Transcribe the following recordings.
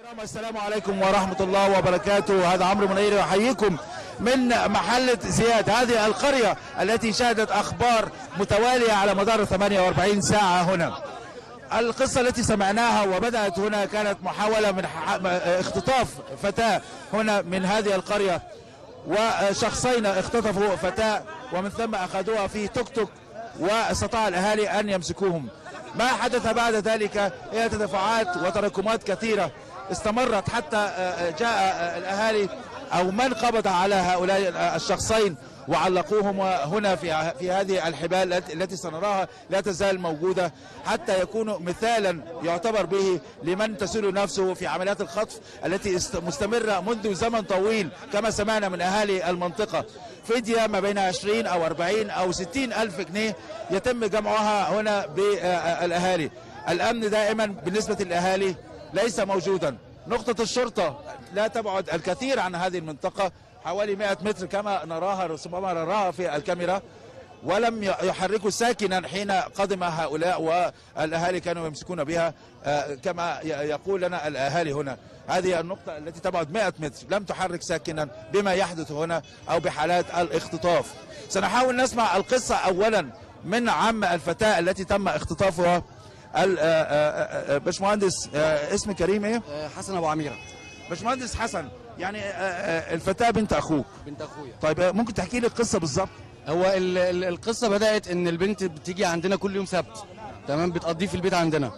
الكرام السلام عليكم ورحمة الله وبركاته هذا عمرو منير يحييكم من محلة زياد هذه القرية التي شهدت أخبار متوالية على مدار 48 ساعة هنا القصة التي سمعناها وبدأت هنا كانت محاولة من ح- اختطاف فتاة هنا من هذه القرية وشخصين اختطفوا فتاة ومن ثم أخذوها في توك توك واستطاع الأهالي أن يمسكوهم ما حدث بعد ذلك هي تدفعات وتراكمات كثيرة استمرت حتى آه، جاء آه، الأهالي أو من قبض على هؤلاء الشخصين وعلقوهم هنا في في هذه الحبال التي- التي سنراها لا تزال موجودة حتى يكونوا مثالا يعتبر به لمن تسول نفسه في عمليات الخطف التي است- مستمرة منذ زمن طويل كما سمعنا من أهالي المنطقة فدية ما بين 20 أو 40 أو 60 ألف جنيه يتم جمعها هنا بالأهالي الأمن دائما بالنسبة للأهالي ليس موجودا نقطة الشرطة لا تبعد الكثير عن هذه المنطقة حوالي 100 متر كما نراها ربما نراها في الكاميرا ولم يحركوا ساكنا حين قدم هؤلاء والاهالي كانوا يمسكون بها آه، كما ي- يقول لنا الاهالي هنا هذه النقطة التي تبعد 100 متر لم تحرك ساكنا بما يحدث هنا او بحالات الاختطاف سنحاول نسمع القصة اولا من عم الفتاة التي تم اختطافها ال- آه، آه، آه، باشمهندس آه، اسم كريم ايه؟ حسن ابو عميره باشمهندس حسن يعني آه، آه، الفتاة بنت اخوك بنت اخويا طيب آه، ممكن تحكي لي القصة بالظبط؟ هو ال ال القصه بدات ان البنت بتيجي عندنا كل يوم سبت تمام بتقضيه في البيت عندنا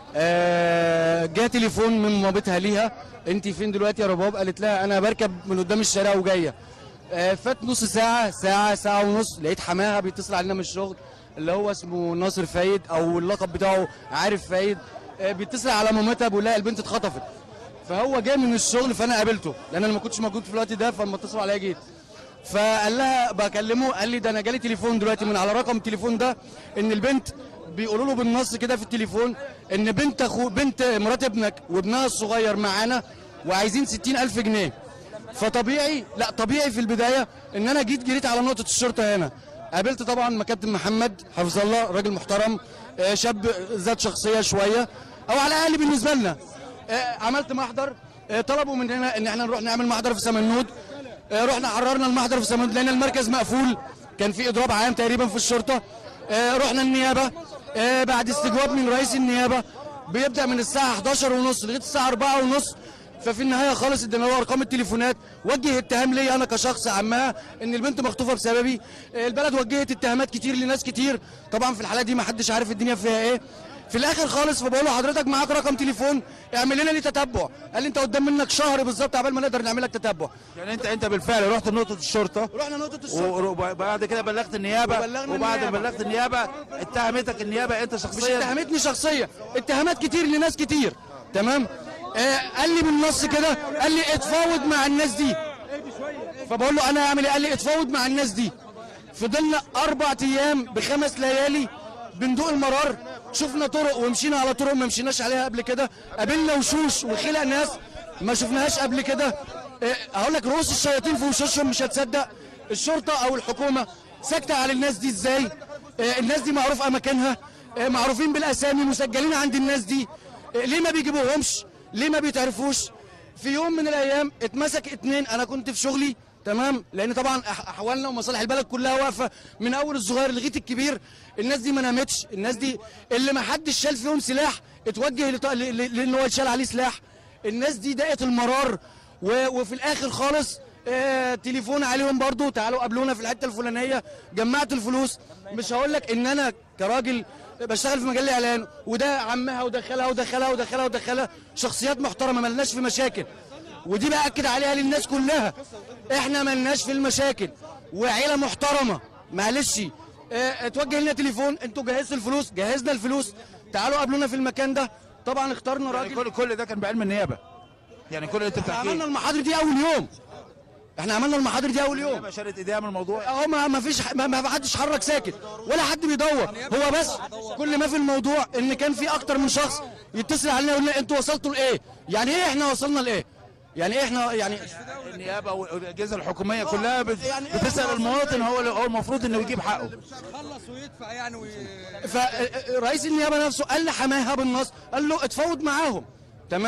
آه جه تليفون من مامتها ليها انت فين دلوقتي يا رباب قالت لها انا بركب من قدام الشارع وجايه آه فات نص ساعه ساعه ساعه ونص لقيت حماها بيتصل علينا من الشغل اللي هو اسمه ناصر فايد او اللقب بتاعه عارف فايد آه بيتصل على مامتها بيقول لها البنت اتخطفت فهو جاي من الشغل فانا قابلته لان انا ما كنتش موجود في الوقت ده فلما اتصلوا عليا جيت فقال لها بكلمه قال لي ده انا جالي تليفون دلوقتي من على رقم التليفون ده ان البنت بيقولوا له بالنص كده في التليفون ان بنت اخو بنت مرات ابنك وابنها الصغير معانا وعايزين 60000 جنيه فطبيعي لا طبيعي في البدايه ان انا جيت جريت على نقطه الشرطه هنا قابلت طبعا مكابتن محمد حفظ الله راجل محترم آه، شاب ذات شخصيه شويه او على الاقل بالنسبه لنا آه، عملت محضر آه، طلبوا مننا ان احنا نروح نعمل محضر في سمنود آه، رحنا حررنا المحضر في سمنود لان المركز مقفول كان في اضراب عام تقريبا في الشرطه آه، رحنا النيابه آه، بعد استجواب من رئيس النيابه بيبدا من الساعه 11 ونص لغايه الساعه 4 ونص ففي النهايه خالص ادينا له ارقام التليفونات وجه اتهام ليا انا كشخص عمها ان البنت مخطوفه بسببي آه، البلد وجهت اتهامات كتير لناس كتير طبعا في الحالات دي ما حدش عارف الدنيا فيها ايه في الاخر خالص فبقول له حضرتك معاك رقم تليفون اعمل لنا ليه تتبع قال لي انت قدام منك شهر بالظبط عبال ما نقدر نعمل لك تتبع يعني انت انت بالفعل رحت لنقطة الشرطة رحنا نقطه الشرطه وبعد كده بلغت النيابة وبلغنا وبعد ما النيابة. بلغت النيابة اتهمتك النيابة انت مش شخصيا اتهمتني شخصيا اتهامات كتير لناس كتير تمام آه قال لي بالنص كده قال لي اتفاوض مع الناس دي فبقول له انا اعمل ايه قال لي اتفاوض مع الناس دي فضلنا اربع ايام بخمس ليالي بندوق المرار شفنا طرق ومشينا على طرق ما مشيناش عليها قبل كده قابلنا وشوش وخلق ناس ما شفناهاش قبل كده آه، هقول لك رؤوس الشياطين في وشوشهم مش هتصدق الشرطه او الحكومه ساكته على الناس دي ازاي آه، الناس دي معروف اماكنها آه، معروفين بالاسامي مسجلين عند الناس دي آه، ليه ما بيجيبوهمش ليه ما بيتعرفوش في يوم من الايام اتمسك اتنين انا كنت في شغلي تمام لان طبعا أح- احوالنا ومصالح البلد كلها واقفه من اول الصغير لغايه الكبير الناس دي ما نامتش الناس دي اللي ما حدش شال فيهم سلاح اتوجه لط- ل- ل- لان هو يتشال عليه سلاح الناس دي دقت المرار و- وفي الاخر خالص آه تليفون عليهم برضو تعالوا قابلونا في الحته الفلانيه جمعت الفلوس مش هقول لك ان انا كراجل بشتغل في مجال الاعلان وده عمها ودخلها ودخلها ودخلها ودخلها شخصيات محترمه ملناش في مشاكل ودي باكد عليها للناس كلها احنا ملناش في المشاكل وعيله محترمه معلش اه اتوجه لنا تليفون انتوا جهزتوا الفلوس جهزنا الفلوس تعالوا قابلونا في المكان ده طبعا اخترنا يعني راجل كل كل ده كان بعلم النيابة يعني كل اللي انت عملنا بتحكيه المحاضر دي اول يوم احنا عملنا المحاضر دي اول يوم النيابة شالت ايديها من الموضوع اهو ما ما فيش ما, ما حدش حرك ساكت ولا حد بيدور هو بس كل ما في الموضوع ان كان في اكتر من شخص يتصل علينا يقول لنا انتوا وصلتوا لايه يعني ايه احنا وصلنا لايه يعني إيه احنا يعني النيابة والاجهزة الحكومية كلها بت- يعني إيه بتسأل احنا المواطن هو اللي- هو المفروض انه يجيب حقه خلص ويدفع يعني وي... فرئيس النيابه نفسه قال لحماها بالنص قال له اتفاوض معاهم تمام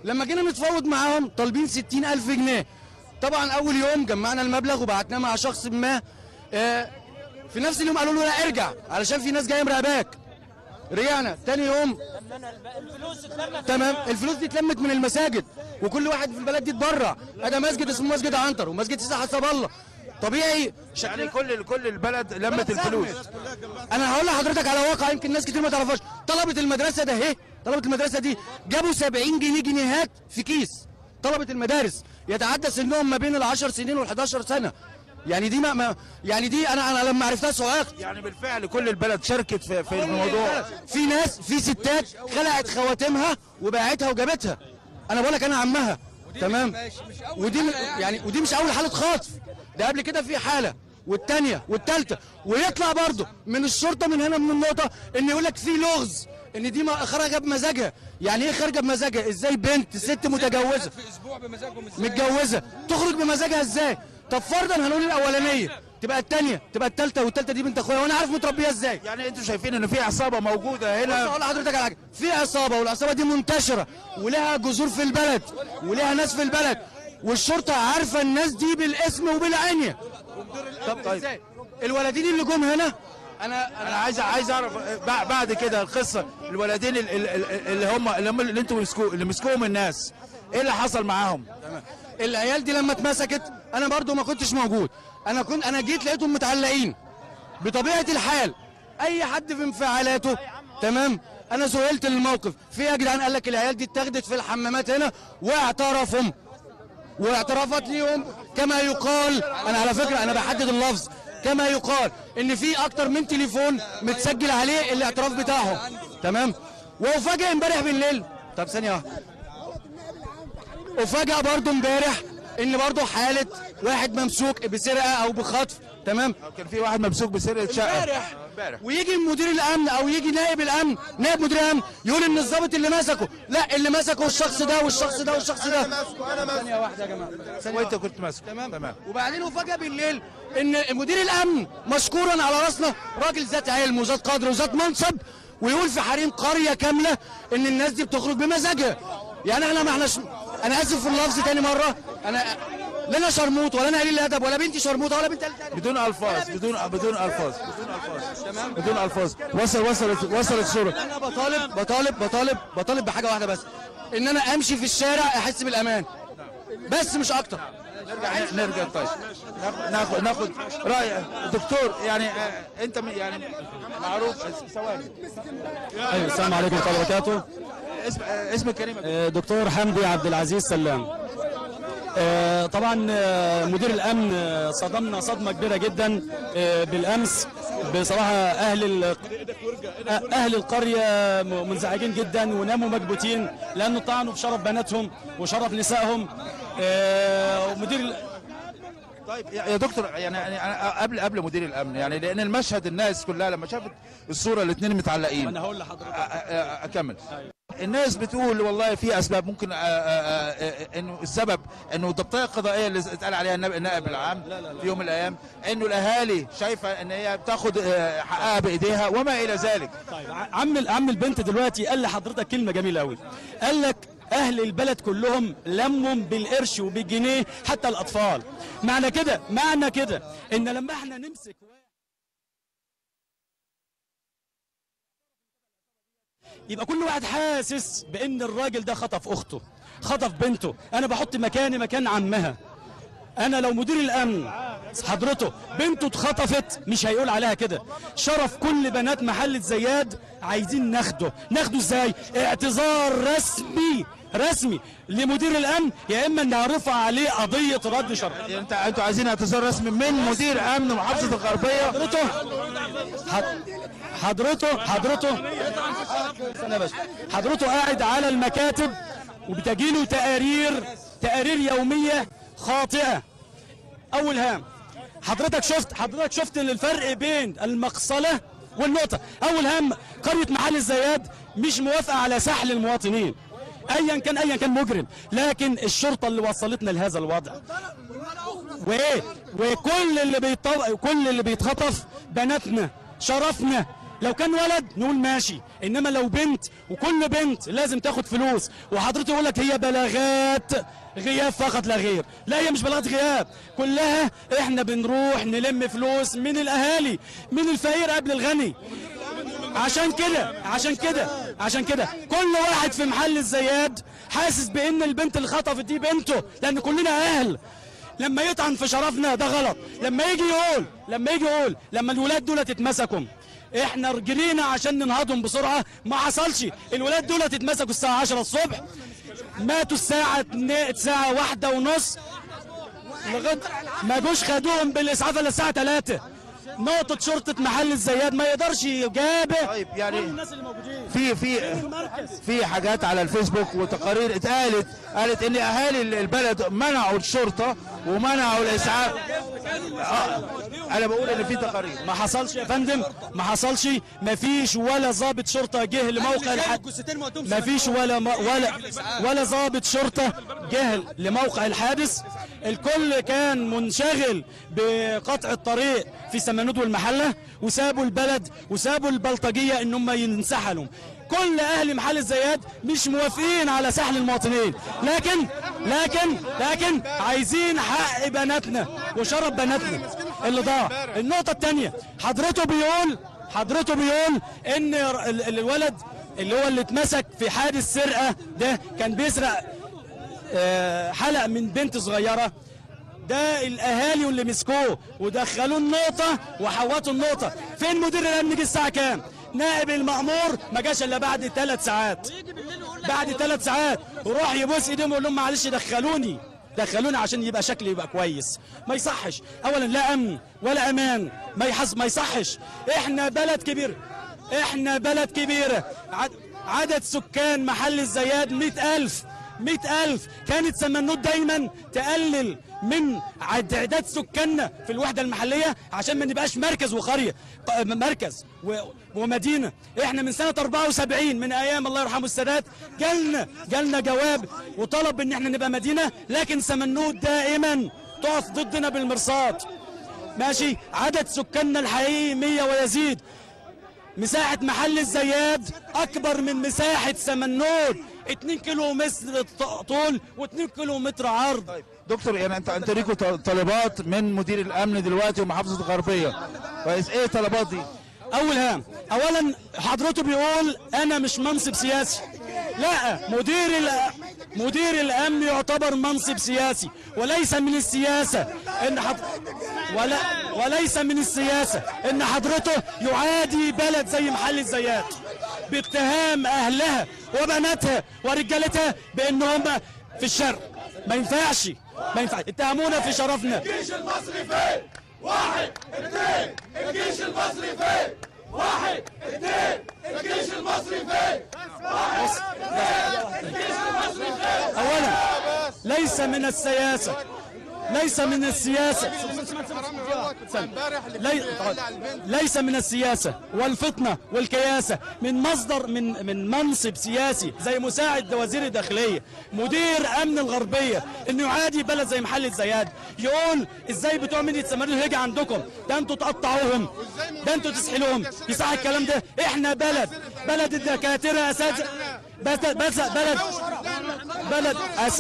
لما جينا نتفاوض معاهم طالبين 60000 جنيه طبعا اول يوم جمعنا المبلغ وبعتناه مع شخص ما آه، في نفس اليوم قالوا له لا ارجع علشان في ناس جايه مراقباك رجعنا تاني يوم تمام الفلوس دي اتلمت من المساجد وكل واحد في البلد دي اتبرع هذا مسجد اسمه مسجد عنتر ومسجد سيدي حسب الله طبيعي يعني كل كل البلد لمت الفلوس انا هقول لحضرتك على واقع يمكن ناس كتير ما تعرفهاش طلبه المدرسه ده اهي طلبه المدرسه دي جابوا 70 جنيه جنيهات في كيس طلبه المدارس يتعدى سنهم ما بين ال 10 سنين وال 11 سنه يعني دي ما, ما يعني دي انا انا لما عرفتها صعقت يعني بالفعل كل البلد شاركت في, في الموضوع في ناس في ستات خلعت خواتمها وباعتها وجابتها انا بقول لك انا عمها تمام ماشي مش اول ودي م- حالة يعني. يعني ودي مش اول حاله خطف ده قبل كده في حاله والتانية والتالتة ويطلع برضه من الشرطة من هنا من النقطة ان يقول لك في لغز ان دي ما خارجة بمزاجها يعني ايه خارجة بمزاجها ازاي بنت ست متجوزة في اسبوع بمزاجهم ازاي متجوزة تخرج بمزاجها ازاي طب فرضا هنقول الاولانية تبقى التانية تبقى التالتة والتالتة دي بنت اخويا وانا عارف متربية ازاي يعني انتوا شايفين ان في عصابه موجوده بص هنا اقول لحضرتك على حاجه في عصابه والعصابه دي منتشره ولها جذور في البلد ولها ناس في البلد والشرطه عارفه الناس دي بالاسم وبالعينيه طب طيب. ازاي الولدين اللي جم هنا انا انا عايز عايز اعرف بع- بعد كده القصه الولدين ال- ال- ال- اللي هم اللي هم اللي انتوا مسكوه اللي مسكوهم الناس ايه اللي حصل معاهم العيال دي لما اتمسكت انا برضو ما كنتش موجود انا كنت انا جيت لقيتهم متعلقين بطبيعه الحال اي حد في انفعالاته تمام انا سئلت الموقف في إيه يا جدعان قال لك العيال دي اتاخدت في الحمامات هنا واعترفهم واعترافات ليهم كما يقال انا على فكره انا بحدد اللفظ كما يقال ان في اكتر من تليفون متسجل عليه الاعتراف بتاعهم تمام وافاجئ امبارح بالليل طب ثانيه واحده وفجأة برضه امبارح ان برضه حالة واحد ممسوك بسرقة او بخطف تمام كان في واحد ممسوك بسرقه شقه امبارح امبارح ويجي مدير الامن او يجي نائب الامن نائب مدير الامن يقول ان الضابط اللي مسكه لا اللي مسكه الشخص ده والشخص ده والشخص ده ثانية واحدة يا جماعة ثانية وانت واحدة. كنت ماسك تمام تمام وبعدين وفجأة بالليل ان مدير الامن مشكورا على راسنا راجل ذات علم وذات قدر وذات منصب ويقول في حريم قرية كاملة ان الناس دي بتخرج بمزاجها يعني احنا ما احناش انا اسف في اللفظ تاني مرة انا لا انا شرموط ولا انا قليل الادب ولا بنتي شرموطة ولا بنت قليلة الادب بدون الفاظ بدون بدون الفاظ بدون الفاظ بدون الفاظ وصل وصلت وصلت صوره انا بطالب بطالب بطالب بطالب بحاجة واحدة بس ان انا امشي في الشارع احس بالامان بس مش اكتر نرجع نرجع طيب ناخد- ناخد ناخد راي دكتور يعني آه، انت من- يعني معروف ثواني ايوه السلام عليكم ورحمه الله وبركاته اسم آه، اسمك كريم آه، دكتور حمدي عبد العزيز سلام آه، طبعا آه، مدير الامن آه، صدمنا صدمه كبيره جدا آه، بالامس بصراحه اهل ال- آه، اهل القريه م- منزعجين جدا وناموا مكبوتين لانه طعنوا بشرف بناتهم وشرف نسائهم آه، ومدير ال- طيب يا يا دكتور يعني يعني أنا قبل قبل مدير الامن يعني لان المشهد الناس كلها لما شافت الصوره الاثنين متعلقين انا هقول لحضرتك أ- أ- اكمل الناس بتقول والله في اسباب ممكن أ- أ- أ- انه السبب انه الضبطيه القضائيه اللي اتقال عليها النائب النائب العام في يوم من الايام انه الاهالي شايفه ان هي بتاخد آه، حقها بايديها وما الى ذلك طيب ع- عم عم البنت دلوقتي قال لحضرتك كلمه جميله قوي قال لك اهل البلد كلهم لموا بالقرش وبالجنيه حتى الاطفال معنى كده معنى كده ان لما احنا نمسك واحد يبقى كل واحد حاسس بان الراجل ده خطف اخته خطف بنته انا بحط مكاني مكان عمها انا لو مدير الامن حضرته بنته اتخطفت مش هيقول عليها كده شرف كل بنات محله زياد عايزين ناخده ناخده ازاي اعتذار رسمي رسمي لمدير الامن يا اما نرفع عليه قضيه رد شرف يعني انت انتوا عايزين اعتذار رسمي من مدير امن محافظه الغربيه حضرته حض- حضرته حضرته استنى يا باشا حضرته قاعد على المكاتب وبتجيله تقارير تقارير يوميه خاطئه اول هام حضرتك شفت حضرتك شفت الفرق بين المقصله والنقطه اول هام قريه محل الزياد مش موافقه على سحل المواطنين ايا كان ايا كان مجرم لكن الشرطه اللي وصلتنا لهذا الوضع وايه وكل اللي بيطب... كل اللي بيتخطف بناتنا شرفنا لو كان ولد نقول ماشي انما لو بنت وكل بنت لازم تاخد فلوس وحضرته يقول لك هي بلاغات غياب فقط لا غير لا هي مش بلاغات غياب كلها احنا بنروح نلم فلوس من الاهالي من الفقير قبل الغني عشان كده عشان كده عشان كده كل واحد في محل الزياد حاسس بان البنت اللي خطفت دي بنته لان كلنا اهل لما يطعن في شرفنا ده غلط لما يجي يقول لما يجي يقول لما الولاد دول اتمسكوا احنا رجلينا عشان ننهضهم بسرعه ما حصلش الولاد دول اتمسكوا الساعه 10 الصبح ماتوا الساعه 2 الساعه واحدة ونص لغايه ما جوش خدوهم بالاسعاف الا الساعه 3 نقطة شرطة محل الزياد ما يقدرش يجابه طيب يعني كل الناس اللي موجودين في في المركز في حاجات على الفيسبوك وتقارير اتقالت قالت ان اهالي البلد منعوا الشرطه ومنعوا الاسعاف آه انا بقول ان في تقارير ما حصلش يا فندم ما حصلش ما فيش ولا ضابط شرطه جه لموقع الحادث ما فيش ولا ما ولا ولا ضابط شرطه جه لموقع الحادث الكل كان منشغل بقطع الطريق في سمنود والمحله وسابوا البلد وسابوا البلطجيه ان هم ينسحلوا كل اهل محل الزياد مش موافقين على سحل المواطنين لكن لكن لكن عايزين حق بناتنا وشرف بناتنا اللي ضاع النقطه الثانيه حضرته بيقول حضرته بيقول ان ال- ال- الولد اللي هو اللي اتمسك في حادث سرقه ده كان بيسرق آه، حلق من بنت صغيره ده الاهالي واللي مسكوه ودخلوه النقطه وحوطوا النقطه فين مدير الامن جه الساعه كام نائب المأمور ما جاش الا بعد ثلاث ساعات بعد ثلاث ساعات وروح يبوس ايديهم ويقول لهم معلش دخلوني دخلوني عشان يبقى شكلي يبقى كويس ما يصحش اولا لا امن ولا امان ما يحس ما يصحش احنا بلد كبير احنا بلد كبيره عد عدد سكان محل الزياد مئة ألف مئة ألف كانت سمنود دايما تقلل من عد- تعداد سكاننا في الوحدة المحلية عشان ما نبقاش مركز وقرية ق- مركز و- ومدينة احنا من سنة 74 من ايام الله يرحمه السادات جالنا جالنا جواب وطلب ان احنا نبقى مدينة لكن سمنود دائما تقف ضدنا بالمرصاد ماشي عدد سكاننا الحقيقي 100 ويزيد مساحة محل الزياد أكبر من مساحة سمنود 2 كيلو متر ط- طول و2 كيلو متر عرض دكتور يعني انت انت ليكوا ط- طلبات من مدير الامن دلوقتي ومحافظه الغربيه كويس ايه الطلبات دي؟ أول هام أولا حضرته بيقول أنا مش منصب سياسي لا مدير الأ- مدير الأمن يعتبر منصب سياسي وليس من السياسة إن حض... ولا وليس من السياسة إن حضرته يعادي بلد زي محل الزيات باتهام أهلها وبناتها ورجالتها بأن هم في الشر ما ينفعش ما ينفعش اتهمونا في شرفنا الجيش المصري فين؟ واحد اثنين الجيش المصري فين؟ واحد اثنين الجيش المصري فين؟ اولا ليس من السياسه ليس من السياسه لي... ليس من السياسه والفطنه والكياسه من مصدر من من منصب سياسي زي مساعد وزير الداخليه مدير امن الغربيه انه يعادي بلد زي محل الزياد يقول ازاي بتوع مدينه سماريل هيجي عندكم ده انتوا تقطعوهم ده انتوا تسحلوهم يصح الكلام ده احنا بلد بلد الدكاتره اساتذه بلد بلد بلد, بلد أس...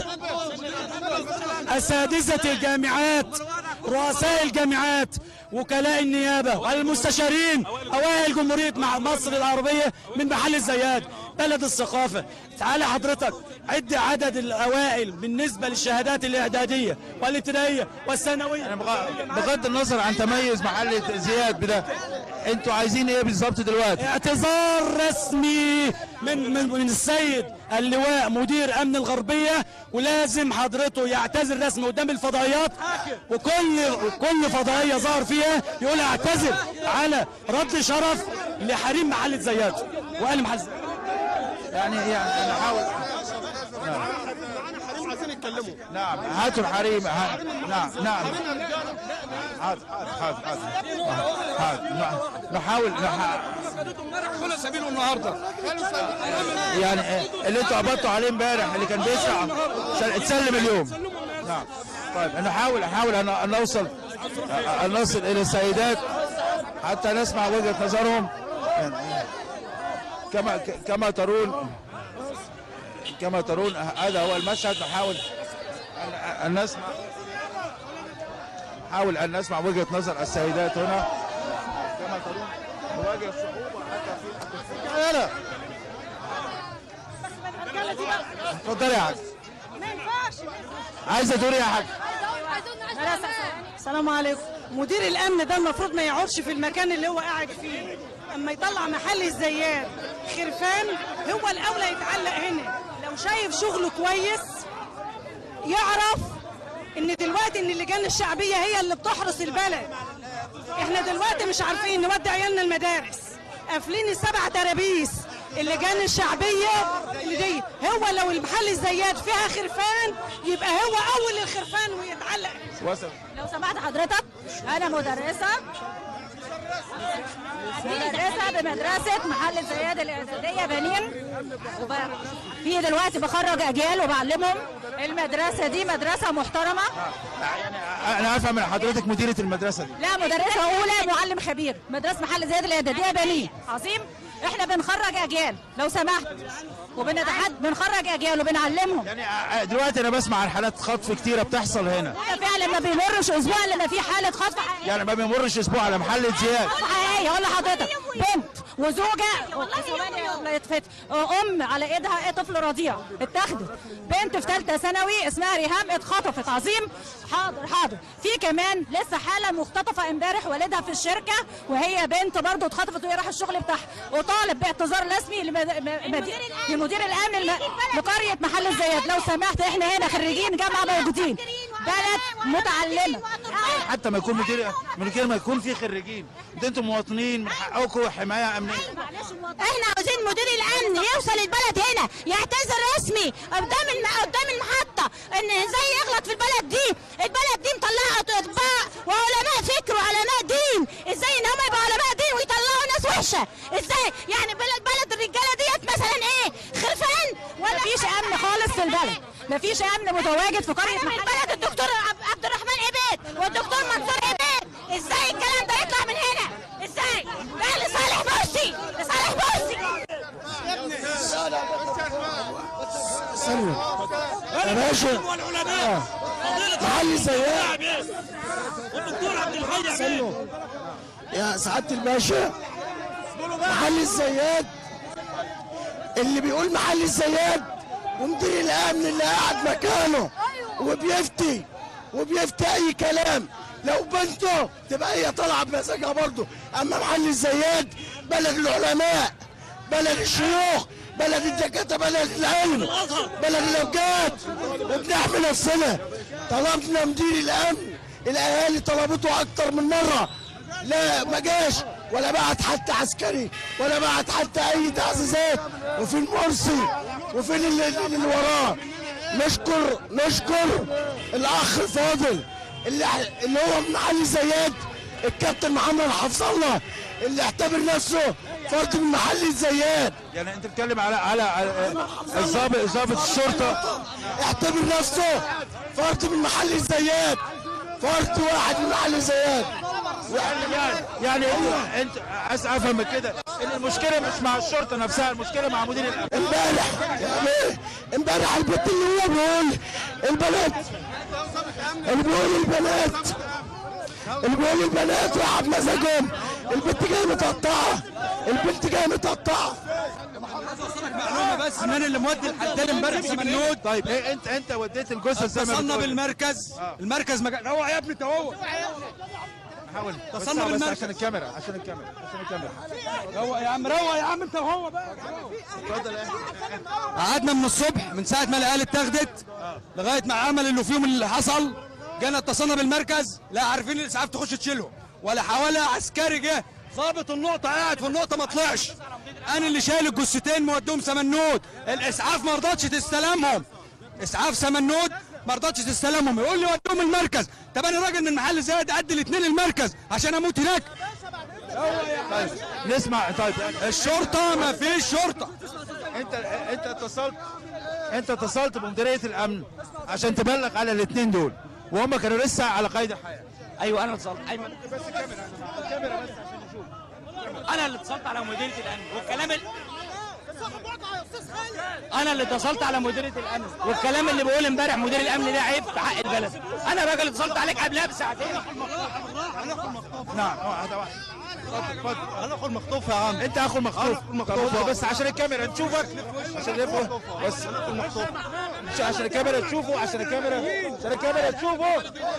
أساتذة الجامعات رؤساء الجامعات وكلاء النيابة المستشارين أوائل جمهورية مع مصر العربية من محل الزياد بلد الثقافة تعالى حضرتك عد عدد الأوائل بالنسبة للشهادات الإعدادية والابتدائية والثانوية بغض النظر عن تميز محل زياد بده انتوا عايزين ايه بالظبط دلوقتي؟ اعتذار رسمي من من من السيد اللواء مدير امن الغربيه ولازم حضرته يعتذر رسمي قدام الفضائيات وكل كل فضائيه ظهر فيها يقول اعتذر على رد شرف لحريم محل الزيات واهل محل الزيات يعني يعني نحاول نعم هاتوا الحريم ها- نعم نعم حاضر حاضر حاضر حاضر نعم. نحاول نح- خلص سبيله النهارده يعني إيه، اللي انتوا قبضتوا عليه امبارح اللي كان بيسرع سل- اتسلم اليوم نعم طيب نحاول نحاول ان أن نوصل ان نصل الى السيدات حتى نسمع وجهة نظرهم كما ك- كما ترون كما ترون هذا هو المشهد نحاول أن- ان نسمع نحاول ان نسمع وجهه نظر السيدات هنا كما ترون نواجه صعوبه حتى في تعالى اتفضلي يا حاج عايزه تقولي يا حاج السلام عليكم مدير الامن ده المفروض ما يقعدش في المكان اللي هو قاعد فيه اما يطلع محل الزيات خرفان هو الاولى يتعلق هنا لو شايف شغله كويس يعرف ان دلوقتي ان اللجان الشعبيه هي اللي بتحرس البلد احنا دلوقتي مش عارفين نودي عيالنا المدارس قافلين السبع ترابيس اللجان الشعبيه اللي دي هو لو المحل الزيات فيها خرفان يبقى هو اول الخرفان ويتعلق وصل لو سمحت حضرتك انا مدرسه مدرسه بمدرسه محل الزياد الاعداديه بنين وب... في دلوقتي بخرج اجيال وبعلمهم المدرسه دي مدرسه محترمه انا افهم من حضرتك مديره المدرسه دي لا مدرسه اولى معلم خبير مدرسه محل الزياد الاعداديه بنين عظيم احنا بنخرج اجيال لو سمحت وبنتحد بنخرج اجيال وبنعلمهم يعني آه، دلوقتي انا بسمع عن حالات خطف كتيره بتحصل هنا فعلا ما بيمرش اسبوع الا ما في حاله خطف حقيقية. يعني ما بيمرش اسبوع على محل زياد حقيقية اقول لحضرتك بنت وزوجة الله يتفت ام على ايدها طفل رضيع اتاخدت بنت في ثالثة ثانوي اسمها ريهام اتخطفت عظيم حاضر حاضر في كمان لسه حالة مختطفة امبارح والدها في الشركة وهي بنت برضه اتخطفت وهي رايحة الشغل بتاعها وطالب باعتذار رسمي لمدير الامن الم- لقرية محل الزيات لو سمحت احنا هنا خريجين جامعة موجودين بلد متعلمة حتى ما يكون مدير من غير ما يكون في خريجين ده انتم مواطنين من حقكم حمايه امنيه احنا عاوزين مدير الامن يوصل البلد هنا يعتذر رسمي قدام الم... قدام المحطه ان ازاي يغلط في البلد دي البلد دي مطلعه اطباء وعلماء فكر وعلماء دين ازاي ان هم يبقوا علماء دين ويطلعوا ناس وحشه ازاي يعني بلد بلد الرجاله ديت مثلا ايه خرفان ولا مفيش امن خالص في البلد مفيش امن متواجد في قريه من محل البلد الدكتور عب- عبد الرحمن عبيد والدكتور منصور عبيد ازاي الكلام ده يطلع من هنا ازاي ده لصالح مرسي لصالح مرسي يا باشا محل الزيات والدكتور عبد الحي استنوا يا سعاده الباشا محل الزيات اللي بيقول محل الزيات ومدير الامن اللي قاعد مكانه وبيفتي وبيفتي اي كلام لو بنته تبقى هي طالعه بمزاجها برضه اما محل الزيات بلد العلماء بلد الشيوخ بلد الدكاتره بلد العلم بلد الابجاد وبنحمي نفسنا طلبنا مدير الامن الاهالي طلبته اكتر من مره لا ما جاش ولا بعت حتى عسكري ولا بعت حتى اي تعزيزات وفين مرسي وفين اللي, اللي وراه نشكر نشكر الاخ الفاضل اللي اللي هو من محل زياد الكابتن محمد حفظ الله اللي اعتبر نفسه فرد من محل الزيات يعني انت بتتكلم على على على الضابط ضابط الشرطه اعتبر نفسه فرد من محل الزيات فرد واحد من محل الزيات يعني يعني انت انت عايز افهم كده ان المشكله مش مع الشرطه نفسها المشكله مع مدير الامن امبارح يعني امبارح البنت اللي هو بيقول البنات اللي بيقول البنات اللي بيقول البنات راح بمزاجهم البنت جايه متقطعه البنت جايه متقطعه معلومه بس ان انا اللي مودي الحداد امبارح في منود طيب ايه انت انت وديت الجثه زي ما اتصلنا بتقول. بالمركز المركز مجا... روح يا ابني انت هو حاول اتصلنا بس- بس بالمركز. عشان الكاميرا عشان الكاميرا عشان الكاميرا روح يا عم روح يا عم انت وهو بقى اتفضل ايه قعدنا من الصبح من ساعه ما العيال اتاخدت لغايه ما عمل اللي فيهم اللي حصل جينا اتصلنا بالمركز لا عارفين الاسعاف تخش تشيلهم ولا حوالي عسكري جه ظابط النقطه قاعد في النقطه ما طلعش انا اللي شايل الجثتين موديهم سمنود الاسعاف ما رضتش تستلمهم اسعاف سمنود ما رضتش تستلمهم يقول لي وديهم المركز طب انا راجل من محل زايد ادي الاثنين المركز عشان اموت هناك طيب نسمع طيب يعني الشرطه ما فيش شرطه انت انت اتصلت انت اتصلت بمديريه الامن عشان تبلغ على الاثنين دول وهم كانوا لسه على قيد الحياه ايوه انا اتصلت ايمن انا اللي اتصلت على مديريه الامن والكلام ال... انا اللي اتصلت على مديريه الامن والكلام اللي بيقول امبارح مدير الامن ده عيب في حق البلد انا راجل اتصلت عليك قبلها بساعتين نعم واحدة واحدة اتفضل انا اخو المخطوف يا عم انت اخو المخطوف المخطوف. طب بس عشان الكاميرا تشوفك عشان يبقوا بس المخطوف مش عشان الكاميرا تشوفه عشان الكاميرا عشان الكاميرا تشوفه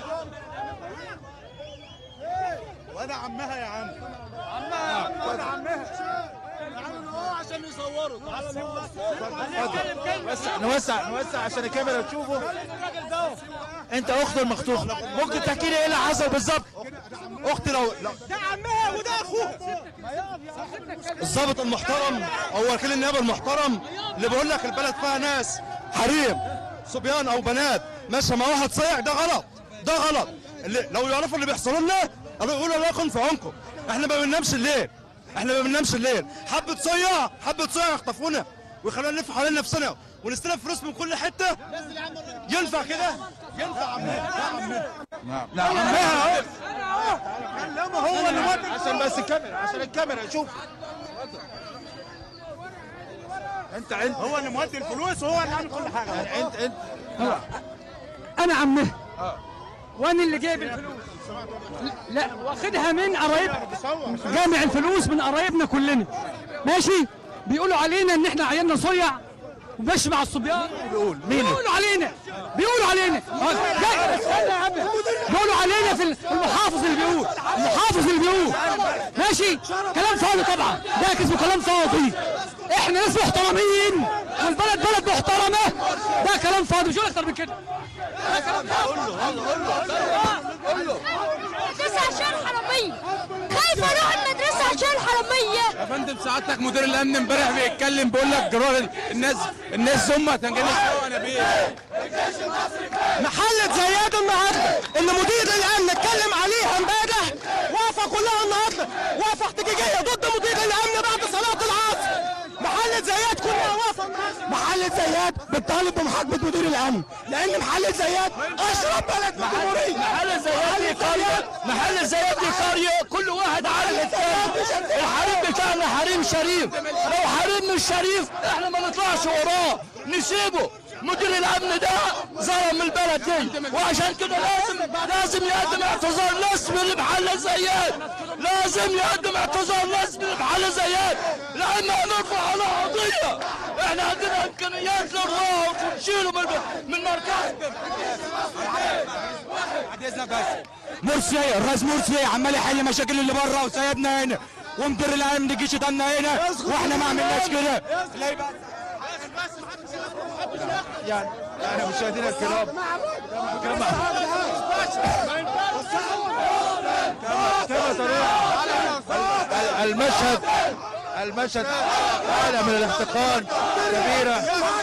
وانا عمها يا عم اتفضل وسع نوسع نوسع عشان الكاميرا تشوفه انت اخت المخطوف ممكن تحكي لي ايه اللي حصل بالظبط اختي لو لو- ده عمها وده اخوه الضابط المحترم او وكيل النيابه المحترم اللي بيقول لك البلد فيها ناس حريم صبيان او بنات ماشيه مع واحد صايع ده غلط ده غلط اللي لو يعرفوا اللي بيحصل لنا قالوا يقولوا الله يكون في عونكم احنا ما بننامش الليل احنا ما بننامش الليل حبه صيع حبه صيع يخطفونا ويخلونا نلف حوالين نفسنا ونستلف فلوس من كل حته ينفع كده ينفع نعم نعم عمها اهو هو اللي ودي عشان بس الكاميرا عشان الكاميرا شوف انت انت هو اللي مودي الفلوس وهو اللي عامل كل حاجه يعني انت انت انا عمها وانا اللي جايب الفلوس لا واخدها من قرايبنا جامع الفلوس من قرايبنا كلنا ماشي بيقولوا علينا ان احنا عيالنا صيع وماشي مع الصبيان بيقول مين بيقولوا علينا بيقولوا علينا جاي استنى يا عم بيقولوا علينا في المحافظ اللي بيقول المحافظ اللي بيقول ماشي كلام فاضي طبعا ده اسمه كلام فاضي احنا ناس محترمين والبلد بلد محترمه ده كلام فاضي مش هقول اكتر من كده ده كلام المدرسة عشان حرامية خايفة اروح المدرسة عشان حرامية يا فندم سعادتك مدير الامن امبارح بيتكلم بيقول لك جرار الناس الناس زمة تنجلس انا بيه محلة زياد النهارده اللي مدير الامن اتكلم عليها امبارح واقفه كلها النهارده واقفه احتجاجيه ضد مدير الامن بعد صلاه العصر محلة زياد كلها واقفه النهارده محلة زياد بتطالب بمحاكمة مدير الأمن لأن محلة زياد أشرف بلد في الجمهورية محل زياد دي قرية محل زياد دي قرية كل واحد عارف التاني الحريم بتاعنا حريم شريف لو حريم مش شريف احنا ما نطلعش وراه نسيبه مدير الامن ده ظلم البلد دي وعشان كده لازم لازم يقدم اعتذار رسمي لمحل زياد لازم يقدم اعتذار رسمي لمحل زياد لان هنرفع على قضيه احنا عندنا امكانيات نرفعه ونشيله من من مركز مرسي الرئيس مرسي عمال يحل مشاكل اللي بره وسايبنا هنا ومدير الامن يجي يشتمنا هنا واحنا ما عملناش كده يعني يعني مشاهدينا الكرام كما كما ترون المشهد المشهد حالة من الاحتقان كبيرة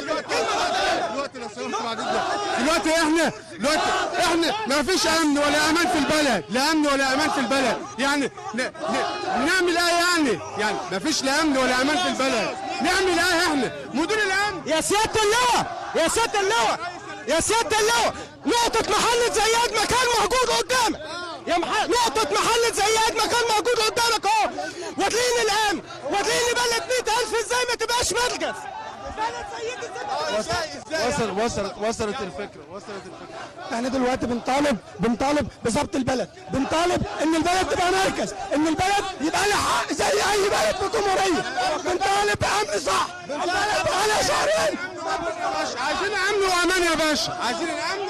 دلوقتي احنا دلوقتي احنا ما فيش امن ولا امان في البلد لا امن ولا امان في البلد يعني ن... ن... نعمل ايه يعني يعني ما فيش لا امن ولا امان في البلد نعمل ايه احنا مدير الامن يا سيادة اللواء يا سيادة اللواء يا سيادة اللواء نقطة محلة زياد مكان موجود قدامك يا محل نقطة محلة زياد مكان موجود قدامك اهو وادلين الامن وادلين بلد 100000 ازاي ما تبقاش مركز بلد زياد وصل وصلت وصلت الفكرة وصلت الفكرة احنا دلوقتي بنطالب بنطالب بضبط البلد بنطالب ان البلد تبقى مركز ان البلد يبقى لها حق زي اي بلد في الجمهوريه بنطالب بامن صح البلد بقى لها شهرين عايزين امن وامان يا باشا عايزين الامن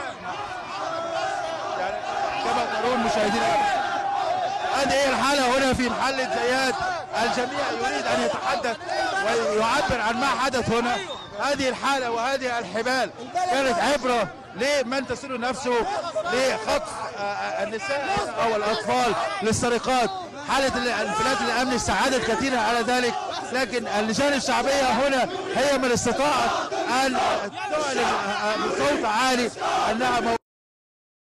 كما ترون مشاهدينا هذه هي الحالة هنا في محل زياد الجميع يريد أن يتحدث ويعبر عن ما حدث هنا هذه الحالة وهذه الحبال كانت عبرة لمن تسر نفسه لخطف آه، آه، النساء أو الأطفال للسرقات حالة الانفلات الأمني ساعدت كثيرا على ذلك لكن اللجان الشعبية هنا هي من استطاعت أن تعلن آه، بصوت عالي أنها